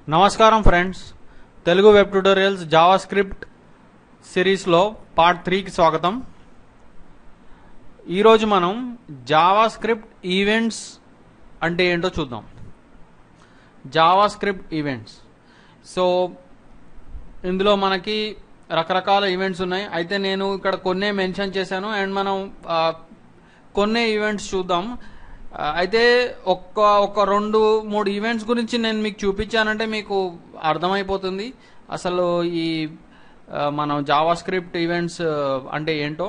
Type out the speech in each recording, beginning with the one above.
నమస్కారం friends Telugu web tutorials JavaScript సిరీస్లో part త్రీకి స్వాగతం ఈరోజు మనం జావా స్క్రిప్ట్ ఈవెంట్స్ అంటే ఏంటో చూద్దాం జావా స్క్రిప్ట్ ఈవెంట్స్ సో ఇందులో మనకి రకరకాల ఈవెంట్స్ ఉన్నాయి అయితే నేను ఇక్కడ కొన్నే మెన్షన్ చేశాను అండ్ మనం ఆ, కొన్ని ఈవెంట్స్ చూద్దాం ఆ, అయితే ఒక్క ఒక రెండు మూడు ఈవెంట్స్ గురించి నేను మీకు చూపించానంటే మీకు అర్థమైపోతుంది అసలు ఈ ఆ, మనం జావా స్క్రిప్ట్ ఈవెంట్స్ ఆ, అంటే ఏంటో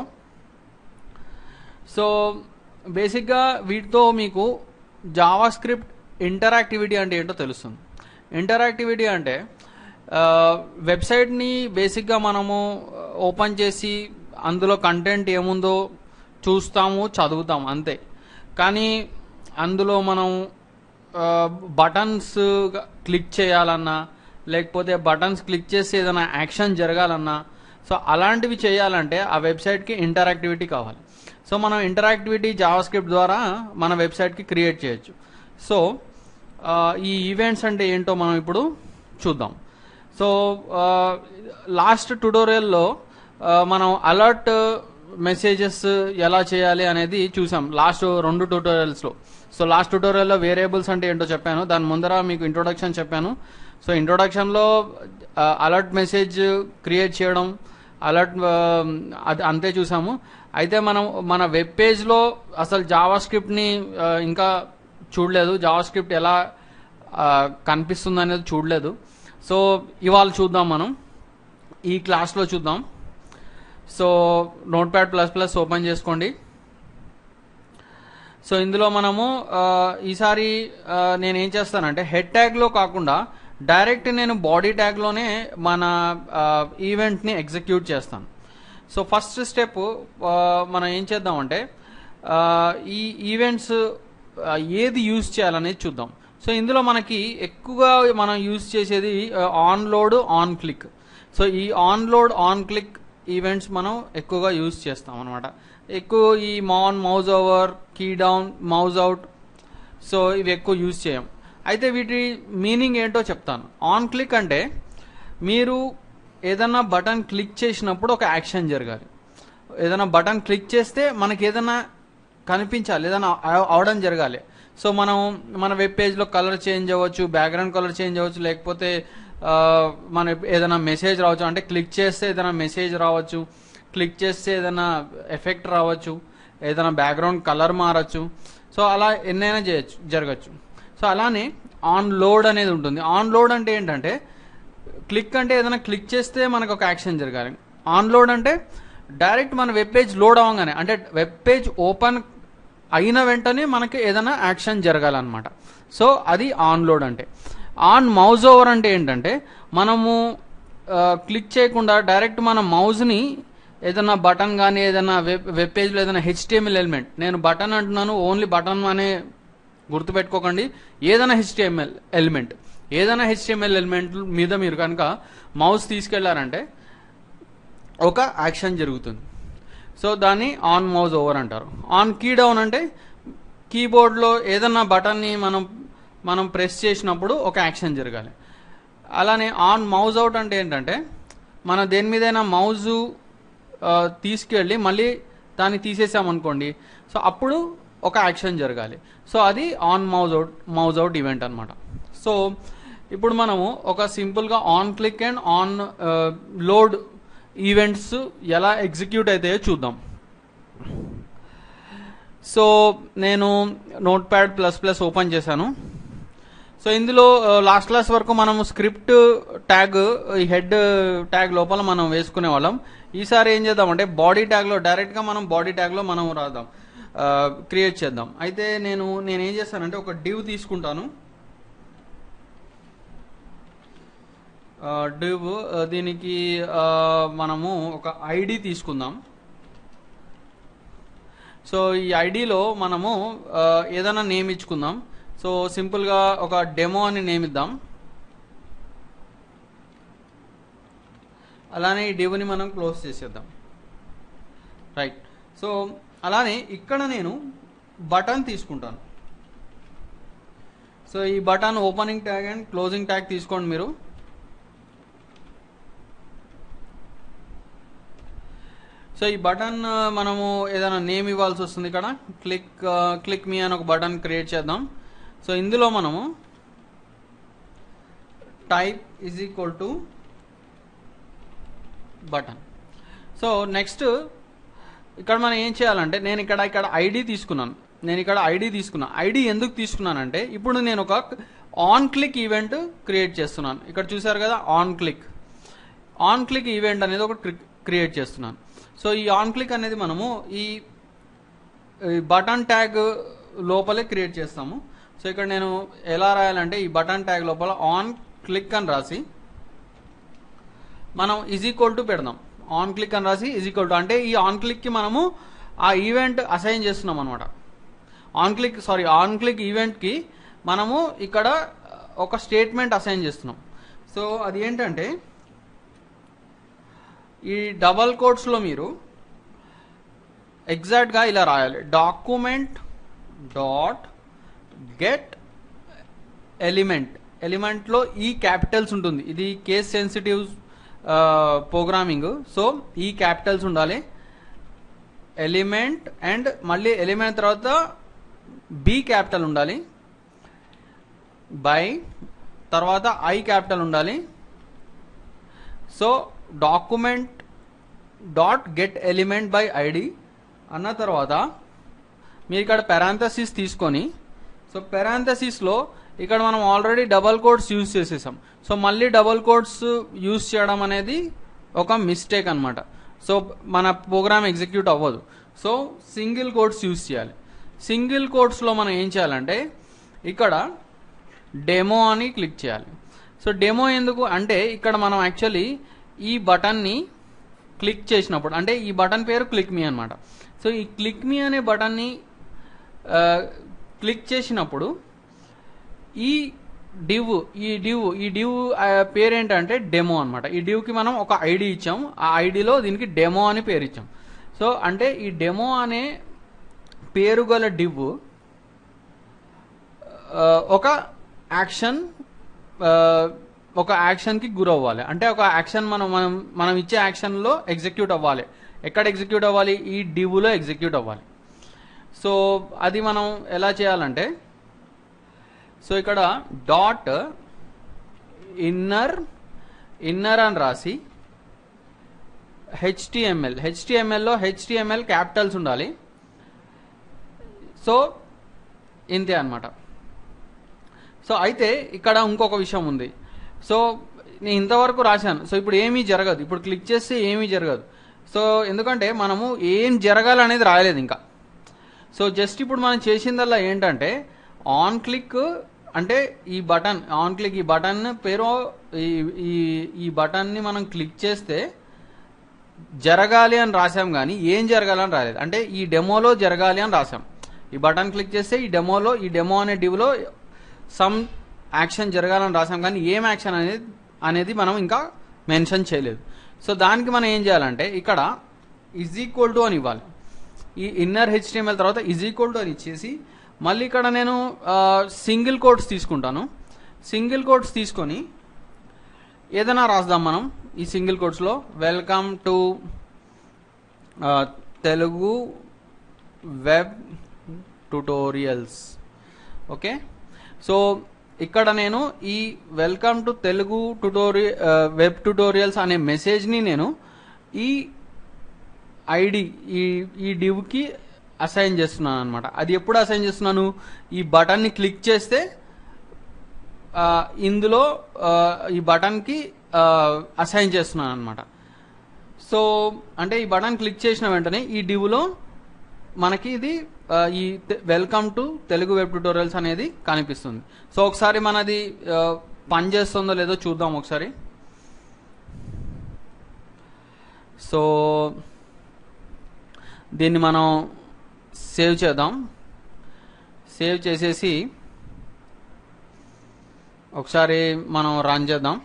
సో బేసిక్గా వీటితో మీకు జావా స్క్రిప్ట్ ఇంటరాక్టివిటీ అంటే ఏంటో తెలుస్తుంది ఇంటరాక్టివిటీ అంటే ఆ, వెబ్సైట్ని బేసిక్గా మనము ఓపెన్ చేసి అందులో కంటెంట్ ఏముందో చూస్తాము చదువుతాం అంతే కానీ అందులో మనం బటన్స్ క్లిక్ చేయాలన్నా లేకపోతే బటన్స్ క్లిక్ చేసి ఏదైనా యాక్షన్ జరగాలన్నా సో అలాంటివి చేయాలంటే ఆ వెబ్సైట్కి ఇంటరాక్టివిటీ కావాలి సో మనం ఇంటరాక్టివిటీ జావా స్క్రిప్ట్ ద్వారా మన వెబ్సైట్కి క్రియేట్ చేయొచ్చు సో ఆ, ఈ ఈవెంట్స్ అంటే ఏంటో మనం ఇప్పుడు చూద్దాం సో లాస్ట్ ట్యుటోరియల్లో మనం అలర్ట్ మెసేజెస్ ఎలా చేయాలి అనేది చూసాం లాస్ట్ రెండు ట్యూటోరియల్స్లో సో లాస్ట్ ట్యూటోరియల్లో వేరియబుల్స్ అంటే ఏంటో చెప్పాను దాని ముందర మీకు ఇంట్రొడక్షన్ చెప్పాను సో ఇంట్రొడక్షన్లో అలర్ట్ మెసేజ్ క్రియేట్ చేయడం అలర్ట్ అది అంతే చూసాము అయితే మనం మన వెబ్ పేజ్లో అసలు జావా స్క్రిప్ట్ని ఇంకా చూడలేదు జావా స్క్రిప్ట్ ఎలా ఆ, కనిపిస్తుంది అనేది చూడలేదు సో ఇవాళ చూద్దాం మనం ఈ క్లాస్లో చూద్దాం so note pad plus plus open చేసుకోండి సో ఇందులో మనము ఆ, ఈసారి ఆ, నేను ఏం చేస్తానంటే హెడ్ ట్యాగ్లో కాకుండా డైరెక్ట్ నేను బాడీ ట్యాగ్లోనే మన ఈవెంట్ని ఎగ్జిక్యూట్ చేస్తాను సో ఫస్ట్ స్టెప్ మనం ఏం చేద్దామంటే ఆ, ఈ ఈవెంట్స్ ఆ, ఏది యూజ్ చేయాలనేది చూద్దాం సో ఇందులో మనకి ఎక్కువగా మనం యూజ్ చేసేది on load on click so ఈ on load on click events మనం ఎక్కువగా యూజ్ చేస్తాం అనమాట ఎక్కువ ఈ మాన్ mouse over key down mouse out so ఇవి ఎక్కువ యూజ్ చేయం అయితే వీటి మీనింగ్ ఏంటో చెప్తాను ఆన్ క్లిక్ అంటే మీరు ఏదైనా బటన్ క్లిక్ చేసినప్పుడు ఒక యాక్షన్ జరగాలి ఏదైనా బటన్ క్లిక్ చేస్తే మనకి ఏదైనా కనిపించాలి ఏదైనా అవ- అవడం జరగాలి సో మనం మన వెబ్ పేజ్లో కలర్ చేంజ్ అవ్వచ్చు బ్యాక్గ్రౌండ్ కలర్ చేంజ్ అవ్వచ్చు లేకపోతే ఆ, మన ఏదైనా మెసేజ్ రావచ్చు అంటే క్లిక్ చేస్తే ఏదైనా మెసేజ్ రావచ్చు క్లిక్ చేస్తే ఏదైనా ఎఫెక్ట్ రావచ్చు ఏదైనా బ్యాక్గ్రౌండ్ కలర్ మారచ్చు సో అలా ఎన్నైనా చేయొచ్చు జరగచ్చు సో అలానే ఆన్ లోడ్ అనేది ఉంటుంది ఆన్ లోడ్ అంటే ఏంటంటే క్లిక్ అంటే ఏదైనా క్లిక్ చేస్తే మనకు ఒక యాక్షన్ జరగాలి ఆన్ లోడ్ అంటే డైరెక్ట్ మన వెబ్ పేజ్ లోడ్ అవ్వగానే అంటే వెబ్ పేజ్ ఓపెన్ అయిన వెంటనే మనకి ఏదైనా యాక్షన్ జరగాలన్నమాట సో అది ఆన్ లోడ్ అంటే ఆన్ మౌజ్ ఓవర్ అంటే ఏంటంటే మనము ఆ, క్లిక్ చేయకుండా డైరెక్ట్ మన మౌజ్ని ఏదైనా బటన్ కానీ ఏదైనా వెబ్ వెబ్ పేజ్లో ఏదైనా హెచ్టిఎంఎల్ ఎలిమెంట్ నేను బటన్ అంటున్నాను ఓన్లీ బటన్ అనే గుర్తుపెట్టుకోకండి ఏదైనా హెచ్టిఎంఎల్ ఎలిమెంట్ ఏదైనా హెచ్టిఎంఎల్ ఎలిమెంట్ మీద మీరు కనుక మౌస్ తీసుకెళ్లారంటే ఒక యాక్షన్ జరుగుతుంది సో దాన్ని ఆన్ మౌజ్ ఓవర్ అంటారు ఆన్ కీ డౌన్ అంటే కీబోర్డ్లో ఏదన్నా బటన్ని మనం మనం ప్రెస్ చేసినప్పుడు ఒక యాక్షన్ జరగాలి అలానే ఆన్ మౌజ్ అవుట్ అంటే ఏంటంటే మనం దేని మీదైనా మౌజు ఆ, తీసుకెళ్ళి మళ్ళీ దాన్ని తీసేసామనుకోండి సో అప్పుడు ఒక యాక్షన్ జరగాలి సో అది on mouse out mouse out event అనమాట సో ఇప్పుడు మనము ఒక సింపుల్గా on click and on load events ఎలా ఎగ్జిక్యూట్ అవుతాయో చూద్దాం సో నేను note pad plus plus open చేశాను సో ఇందులో లాస్ట్ క్లాస్ వరకు మనం స్క్రిప్ట్ ట్యాగ్ ఈ హెడ్ ట్యాగ్ లోపల మనం వేసుకునే వాళ్ళం ఈసారి ఏం చేద్దామంటే బాడీ ట్యాగ్లో డైరెక్ట్గా మనం బాడీ ట్యాగ్లో మనం రాద్దాం క్రియేట్ చేద్దాం అయితే నేను నేను ఏం చేస్తానంటే ఒక డివ్ తీసుకుంటాను డివ్ దీనికి ఆ, మనము ఒక ఐడి తీసుకుందాం సో ఈ ఐడిలో మనము ఆ, ఏదైనా నేమ్ ఇచ్చుకుందాం సో సింపుల్గా ఒక డెమో అని నేమ్ ఇద్దాం అలానే ఈ డివ్ని మనం క్లోజ్ చేసేద్దాం రైట్ సో అలానే ఇక్కడ నేను బటన్ తీసుకుంటాను సో ఈ button opening tag and closing tag తీసుకోండి మీరు సో ఈ బటన్ ఆ, మనము ఏదైనా నేమ్ ఇవ్వాల్సి వస్తుంది ఇక్కడ క్లిక్ క్లిక్ మీ అని ఒక బటన్ క్రియేట్ చేద్దాం సో ఇందులో మనము type is equal to button so next ఇక్కడ మనం ఏం చేయాలంటే నేను ఇక్కడ ఇక్కడ ఐడి తీసుకున్నాను నేను ఇక్కడ ఐడి తీసుకున్నాను ఐడి ఎందుకు తీసుకున్నానంటే ఇప్పుడు నేను ఒక ఆన్ క్లిక్ ఈవెంట్ క్రియేట్ చేస్తున్నాను ఇక్కడ చూసారు కదా on click on click event అనేది ఒకటి క్రియేట్ చేస్తున్నాను సో ఈ ఆన్ క్లిక్ అనేది మనము ఈ బటన్ ట్యాగ్ లోపలే క్రియేట్ చేస్తాము సో ఇక్కడ నేను ఎలా రాయాలంటే ఈ బటన్ ట్యాగ్ లోపల ఆన్ క్లిక్ అని రాసి మనం ఈజ్ ఈక్వల్ టు పెడదాం ఆన్ క్లిక్ అని రాసి ఈజ్ ఈక్వల్ టు అంటే ఈ ఆన్ క్లిక్కి మనము ఆ ఈవెంట్ అసైన్ చేస్తున్నాం అనమాట on click sorry on click ఈవెంట్కి మనము ఇక్కడ ఒక స్టేట్మెంట్ అసైన్ చేస్తున్నాం సో అది ఏంటంటే ఈ డబల్ కోట్స్లో మీరు ఎగ్జాక్ట్గా ఇలా రాయాలి డాక్యుమెంట్ డాట్ గెట్ ఎలిమెంట్ ఎలిమెంట్లో ఈ క్యాపిటల్స్ ఉంటుంది ఇది కేస్ సెన్సిటివ్ ప్రోగ్రామింగ్ సో ఈ క్యాపిటల్స్ ఉండాలి ఎలిమెంట్ అండ్ మళ్ళీ ఎలిమెంట్ తర్వాత బి క్యాపిటల్ ఉండాలి బై తర్వాత ఐ క్యాపిటల్ ఉండాలి so document dot get element by ID అన్న తర్వాత మీరు ఇక్కడ పెరాంథసిస్ తీసుకొని సో పెరాంథసిస్లో ఇక్కడ మనం ఆల్రెడీ డబల్ కోడ్స్ యూజ్ చేసేసాం సో మళ్ళీ డబల్ కోడ్స్ యూజ్ చేయడం అనేది ఒక మిస్టేక్ అనమాట సో మన ప్రోగ్రామ్ ఎగ్జిక్యూట్ అవ్వదు సో సింగిల్ కోడ్స్ యూజ్ చేయాలి సింగిల్ కోడ్స్లో మనం ఏం చేయాలంటే ఇక్కడ డెమో అని క్లిక్ చేయాలి సో డెమో ఎందుకు అంటే ఇక్కడ మనం యాక్చువల్లీ ఈ బటన్ని క్లిక్ చేసినప్పుడు అంటే ఈ బటన్ పేరు క్లిక్ మీ అనమాట సో ఈ క్లిక్ మీ అనే బటన్ని ఆ, క్లిక్ చేసినప్పుడు ఈ డివ్ ఈ డివ్ ఈ డివ్ ఆ, పేరేంటంటే డెమో అనమాట ఈ డివ్కి మనం ఒక ఐడి ఇచ్చాం ఆ ఐడిలో దీనికి డెమో అని పేరు ఇచ్చాం సో అంటే ఈ డెమో అనే పేరు గల డివ్ ఆ, ఒక యాక్షన్ ఆ, ఒక యాక్షన్కి గురవ్వాలి అంటే ఒక యాక్షన్ మనం మనం మనం ఇచ్చే యాక్షన్లో ఎగ్జిక్యూట్ అవ్వాలి ఎక్కడ ఎగ్జిక్యూట్ అవ్వాలి ఈ డివ్లో ఎగ్జిక్యూట్ అవ్వాలి సో అది మనం ఎలా చేయాలంటే సో ఇక్కడ డాట్ ఇన్నర్ ఇన్నర్ అని రాసి హెచ్టిఎంఎల్ హెచ్టిఎంఎల్లో హెచ్టిఎంఎల్ క్యాపిటల్స్ ఉండాలి సో ఇంతే అన్నమాట సో అయితే ఇక్కడ ఇంకొక విషయం ఉంది సో నేను ఇంతవరకు రాశాను సో ఇప్పుడు ఏమీ జరగదు ఇప్పుడు క్లిక్ చేస్తే ఏమీ జరగదు సో ఎందుకంటే మనము ఏం జరగాలనేది రాయలేదు ఇంకా సో జస్ట్ ఇప్పుడు మనం చేసిందల్లా ఏంటంటే ఆన్ క్లిక్ అంటే ఈ బటన్ ఆన్ క్లిక్ ఈ బటన్ పేరు ఈ ఈ ఈ బటన్ని మనం క్లిక్ చేస్తే జరగాలి అని రాసాం కానీ ఏం జరగాలని రాలేదు అంటే ఈ డెమోలో జరగాలి అని రాసాం ఈ బటన్ క్లిక్ చేస్తే ఈ డెమోలో ఈ డెమో అనే డివ్లో సమ్ యాక్షన్ జరగాలని రాసాం కానీ ఏం యాక్షన్ అనేది అనేది మనం ఇంకా మెన్షన్ చేయలేదు సో దానికి మనం ఏం చేయాలంటే ఇక్కడ ఈజ్ ఈక్వల్ టు అని ఇవ్వాలి ఈ ఇన్నర్ హెచ్టిఎంఎల్ తర్వాత ఈజ్ ఈక్వల్ టు అని ఇచ్చేసి మళ్ళీ ఇక్కడ నేను సింగిల్ కోడ్స్ తీసుకుంటాను సింగిల్ కోడ్స్ తీసుకొని ఏదైనా రాద్దాం మనం ఈ సింగిల్ కోడ్స్లో welcome to Telugu web tutorials okay so ఇక్కడ నేను ఈ welcome to Telugu tutorial web tutorials అనే మెసేజ్ని నేను ఈ ఐడి ఈ ఈ డివ్కి అసైన్ చేస్తున్నాను అనమాట అది ఎప్పుడు అసైన్ చేస్తున్నాను ఈ బటన్ని క్లిక్ చేస్తే ఆ, ఇందులో ఆ, ఈ బటన్కి అసైన్ చేస్తున్నాను అనమాట సో అంటే ఈ బటన్ క్లిక్ చేసిన వెంటనే ఈ డివ్లో మనకి ఇది ఆ, ఈ welcome to Telugu web tutorials అనేది కనిపిస్తుంది సో ఒకసారి మనది ఆ, పని చేస్తుందో లేదో చూద్దాం ఒకసారి సో దీన్ని మనం సేవ్ చేద్దాం సేవ్ చేసేసి ఒకసారి మనం రన్ చేద్దాం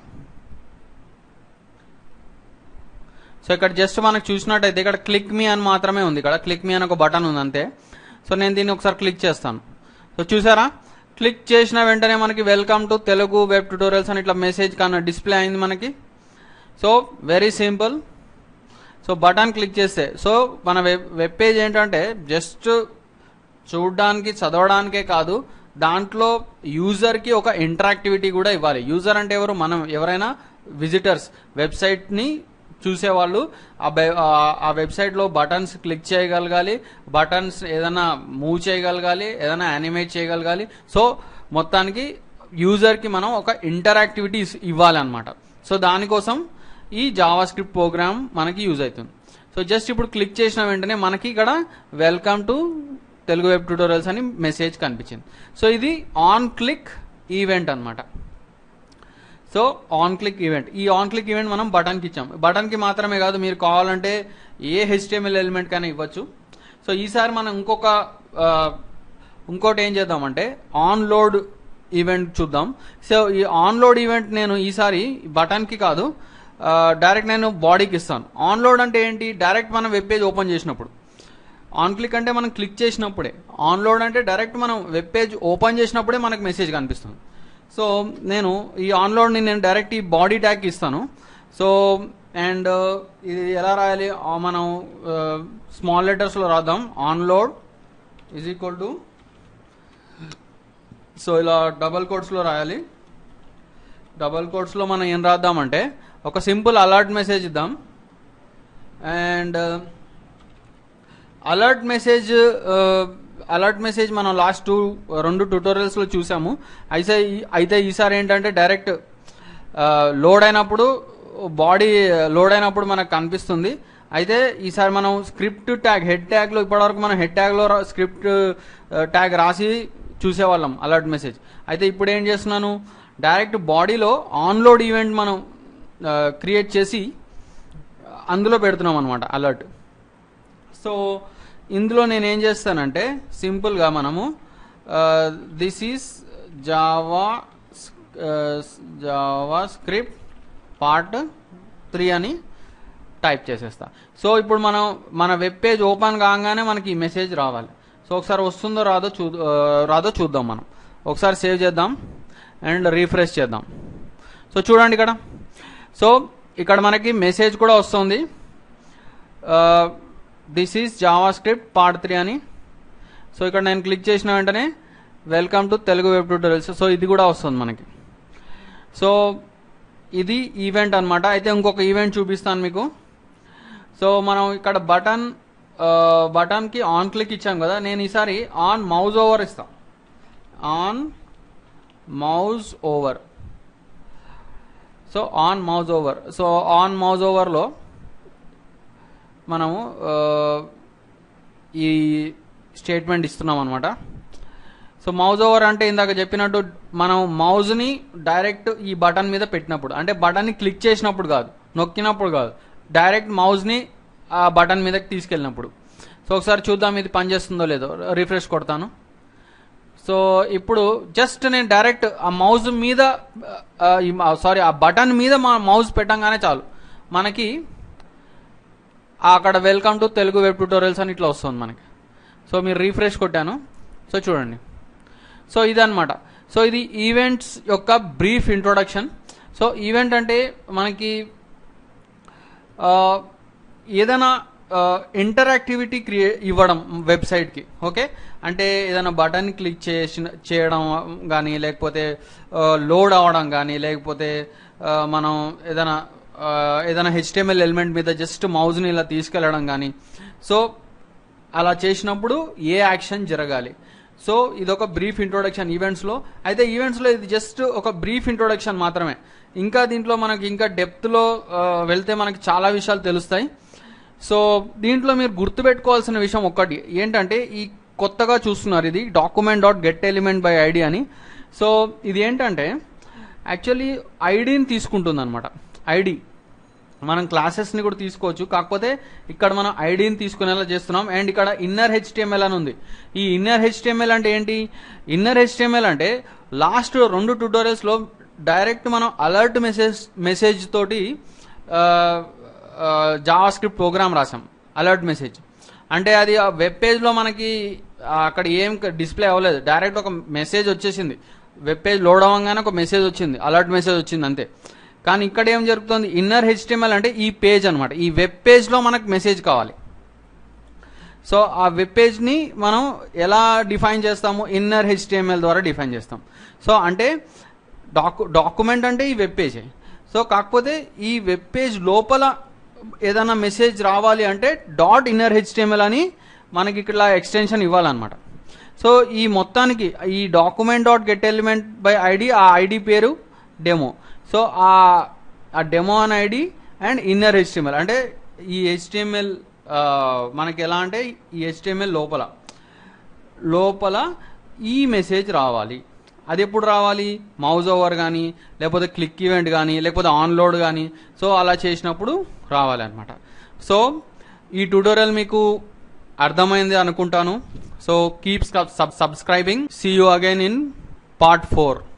సో ఇక్కడ జస్ట్ మనకు చూసినట్టయితే ఇక్కడ క్లిక్ మీ అని మాత్రమే ఉంది ఇక్కడ క్లిక్ మీ అని ఒక బటన్ ఉంది అంతే సో నేను దీన్ని ఒకసారి క్లిక్ చేస్తాను సో చూసారా క్లిక్ చేసిన వెంటనే మనకి welcome to Telugu web tutorials అని ఇట్లా మెసేజ్ కన్నా డిస్ప్లే అయింది మనకి so very simple so button click చేస్తే సో మన వెబ్ వెబ్ పేజ్ ఏంటంటే జస్ట్ చూడడానికి చదవడానికే కాదు దాంట్లో యూజర్కి ఒక ఇంటరాక్టివిటీ కూడా ఇవ్వాలి యూజర్ అంటే ఎవరు మనం ఎవరైనా విజిటర్స్ వెబ్సైట్ని చూసేవాళ్ళు ఆ బె- ఆ- ఆ వెబ్సైట్లో బటన్స్ క్లిక్ చేయగలగాలి బటన్స్ ఏదైనా మూవ్ చేయగలగాలి ఏదైనా యానిమేట్ చేయగలగాలి సో మొత్తానికి యూజర్కి మనం ఒక ఇంటరాక్టివిటీ ఇవ్వాలి అనమాట సో దానికోసం ఈ జావా స్క్రిప్ట్ ప్రోగ్రామ్ మనకి యూజ్ అవుతుంది సో జస్ట్ ఇప్పుడు క్లిక్ చేసిన వెంటనే మనకి ఇక్కడ welcome to Telugu web tutorials అని మెసేజ్ కనిపించింది సో ఇది ఆన్ క్లిక్ ఈవెంట్ అన్నమాట సో ఆన్ క్లిక్ ఈవెంట్ ఈ ఆన్ క్లిక్ ఈవెంట్ మనం బటన్కి ఇచ్చాం బటన్కి మాత్రమే కాదు మీరు కావాలంటే ఏ హెచ్టిఎంఎల్ ఎలిమెంట్ కైనా ఇవ్వచ్చు సో ఈసారి మనం ఇంకొక ఆ, ఇంకోటి ఏం చేద్దామంటే ఆన్ లోడ్ ఈవెంట్ చూద్దాం సో ఈ ఆన్ లోడ్ ఈవెంట్ నేను ఈసారి బటన్కి కాదు డైరెక్ట్ నేను బాడీకి ఇస్తాను ఆన్ లోడ్ అంటే ఏంటి డైరెక్ట్ మనం వెబ్ పేజ్ ఓపెన్ చేసినప్పుడు ఆన్ క్లిక్ అంటే మనం క్లిక్ చేసినప్పుడే ఆన్ లోడ్ అంటే డైరెక్ట్ మనం వెబ్ పేజ్ ఓపెన్ చేసినప్పుడే మనకు మెసేజ్ కనిపిస్తుంది సో నేను ఈ ఆన్ లోడ్ని నేను డైరెక్ట్ ఈ బాడీ ట్యాగ్ ఇస్తాను సో అండ్ ఇది ఎలా రాయాలి ఆ, మనం స్మాల్ లెటర్స్లో రాద్దాం on load is equal to so ఇలా డబల్ కోట్స్లో రాయాలి డబల్ కోట్స్లో మనం ఏం రాద్దామంటే ఒక సింపుల్ అలర్ట్ మెసేజ్ ఇద్దాం and alert message alert message మనం లాస్ట్ టూ రెండు ట్యూటోరియల్స్లో చూసాము అయితే ఈ- అయితే ఈసారి ఏంటంటే డైరెక్ట్ లోడ్ అయినప్పుడు బాడీ లోడ్ అయినప్పుడు మనకు కనిపిస్తుంది అయితే ఈసారి మనం స్క్రిప్ట్ ట్యాగ్ హెడ్ ట్యాగ్లో ఇప్పటివరకు మనం హెడ్ ట్యాగ్లో స్క్రిప్ట్ ట్యాగ్ రాసి చూసేవాళ్ళం అలర్ట్ మెసేజ్ అయితే ఇప్పుడు ఏం చేస్తున్నాను డైరెక్ట్ బాడీలో ఆన్లోడ్ ఈవెంట్ మనం క్రియేట్ చేసి అందులో పెడుతున్నాం అనమాట అలర్ట్ సో ఇందులో నేను ఏం చేస్తానంటే సింపుల్గా మనము this is Java JavaScript part three అని టైప్ చేసేస్తా సో ఇప్పుడు మనం మన వెబ్ పేజ్ ఓపెన్ కాగానే మనకి ఈ మెసేజ్ రావాలి సో ఒకసారి వస్తుందో రాదో చూ ఆ, రాదో చూద్దాం మనం ఒకసారి సేవ్ చేద్దాం అండ్ రీఫ్రెష్ చేద్దాం సో చూడండి ఇక్కడ సో ఇక్కడ మనకి మెసేజ్ కూడా వస్తుంది this is JavaScript part three అని సో ఇక్కడ నేను క్లిక్ చేసిన వెంటనే welcome to Telugu web tutorials so ఇది కూడా వస్తుంది మనకి సో ఇది ఈవెంట్ అన్నమాట అయితే ఇంకొక ఈవెంట్ చూపిస్తాను మీకు సో మనం ఇక్కడ బటన్ బటన్కి ఆన్ క్లిక్ ఇచ్చాం కదా నేను ఈసారి ఆన్ మౌజ్ ఓవర్ ఇస్తా on mouse over so on mouse over so on mouse ఓవర్లో మనము ఆ, ఈ స్టేట్మెంట్ ఇస్తున్నాం అనమాట సో మౌజ్ ఓవర్ అంటే ఇందాక చెప్పినట్టు మనం మౌజ్ని డైరెక్ట్ ఈ బటన్ మీద పెట్టినప్పుడు అంటే బటన్ని క్లిక్ చేసినప్పుడు కాదు నొక్కినప్పుడు కాదు డైరెక్ట్ మౌజ్ని ఆ బటన్ మీదకి తీసుకెళ్ళినప్పుడు సో ఒకసారి చూద్దాం ఇది పనిచేస్తుందో లేదో రిఫ్రెష్ కొడతాను సో ఇప్పుడు జస్ట్ నేను డైరెక్ట్ ఆ మౌజ్ మీద సారీ ఆ బటన్ మీద మా మౌజ్ పెట్టంగానే చాలు మనకి అక్కడ welcome to Telugu web tutorials అని ఇట్లా వస్తుంది మనకి సో మీరు రీఫ్రెష్ కొట్టాను సో చూడండి సో ఇదన్నమాట సో ఇది ఈవెంట్స్ యొక్క బ్రీఫ్ ఇంట్రొడక్షన్ సో ఈవెంట్ అంటే మనకి ఆ, ఏదైనా ఇంటరాక్టివిటీ క్రియే ఇవ్వడం వెబ్సైట్కి ఓకే అంటే ఏదైనా బటన్ క్లిక్ చేసిన చేయడం కానీ లేకపోతే లోడ్ అవ్వడం కానీ లేకపోతే ఆ, మనం ఏదైనా ఆ, ఏదైనా హెచ్టిఎంఎల్ ఎలిమెంట్ మీద జస్ట్ మౌజ్ని ఇలా తీసుకెళ్ళడం కానీ సో అలా చేసినప్పుడు ఏ యాక్షన్ జరగాలి సో ఇది ఒక బ్రీఫ్ ఇంట్రొడక్షన్ ఈవెంట్స్లో అయితే ఈవెంట్స్లో ఇది జస్ట్ ఒక బ్రీఫ్ ఇంట్రొడక్షన్ మాత్రమే ఇంకా దీంట్లో మనకి ఇంకా డెప్త్లో వెళ్తే మనకి చాలా విషయాలు తెలుస్తాయి సో దీంట్లో మీరు గుర్తుపెట్టుకోవాల్సిన విషయం ఒక్కటి ఏంటంటే ఈ కొత్తగా చూస్తున్నారు ఇది document dot get element by ID అని సో ఇది ఏంటంటే యాక్చువల్లీ ఐడిని తీసుకుంటుంది అనమాట ఐడి మనం క్లాసెస్ని కూడా తీసుకోవచ్చు కాకపోతే ఇక్కడ మనం ఐడిని తీసుకునేలా చేస్తున్నాం అండ్ ఇక్కడ ఇన్నర్ హెచ్టిఎంఎల్ అని ఉంది ఈ ఇన్నర్ హెచ్టిఎంఎల్ అంటే ఏంటి ఇన్నర్ హెచ్టిఎంఎల్ అంటే లాస్ట్ రెండు ట్యూటోరియల్స్లో డైరెక్ట్ మనం అలర్ట్ మెసేజ్ మెసేజ్ తోటి జావా స్క్రిప్ట్ ప్రోగ్రామ్ రాసాం అలర్ట్ మెసేజ్ అంటే అది ఆ వెబ్ పేజ్లో మనకి ఆ, అక్కడ ఏం డిస్ప్లే అవ్వలేదు డైరెక్ట్ ఒక మెసేజ్ వచ్చేసింది వెబ్ పేజ్ లోడ్ అవ్వగానే ఒక మెసేజ్ వచ్చింది అలర్ట్ మెసేజ్ వచ్చింది అంతే కానీ ఇక్కడ ఏం జరుగుతుంది ఇన్నర్ హెచ్టిఎంఎల్ అంటే ఈ పేజ్ అనమాట ఈ వెబ్ పేజ్లో మనకు మెసేజ్ కావాలి సో ఆ వెబ్ పేజ్ని మనం ఎలా డిఫైన్ చేస్తాము ఇన్నర్ హెచ్టిఎంఎల్ ద్వారా డిఫైన్ చేస్తాం సో అంటే డాకు డాక్యుమెంట్ అంటే ఈ వెబ్ పేజే సో కాకపోతే ఈ వెబ్ పేజ్ లోపల ఏదైనా మెసేజ్ రావాలి అంటే డాట్ ఇన్నర్ హెచ్టిఎంఎల్ అని మనకి ఇక్కడ ఎక్స్టెన్షన్ ఇవ్వాలన్నమాట సో ఈ మొత్తానికి ఈ document dot get element by ID ఆ ఐడి పేరు డెమో సో ఆ ఆ డెమో అనే ఐడి అండ్ ఇన్నర్ హెచ్టిఎంఎల్ అంటే ఈ హెచ్టిఎంఎల్ మనకి ఎలా అంటే ఈ హెచ్టిఎంఎల్ లోపల లోపల ఈ మెసేజ్ రావాలి అది ఎప్పుడు రావాలి మౌజ్ ఓవర్ కానీ లేకపోతే క్లిక్ ఈవెంట్ కానీ లేకపోతే ఆన్లోడ్ కానీ సో అలా చేసినప్పుడు రావాలి అనమాట సో ఈ ట్యూటోరియల్ మీకు అర్థమైంది అనుకుంటాను so keep subscribing see you again in part four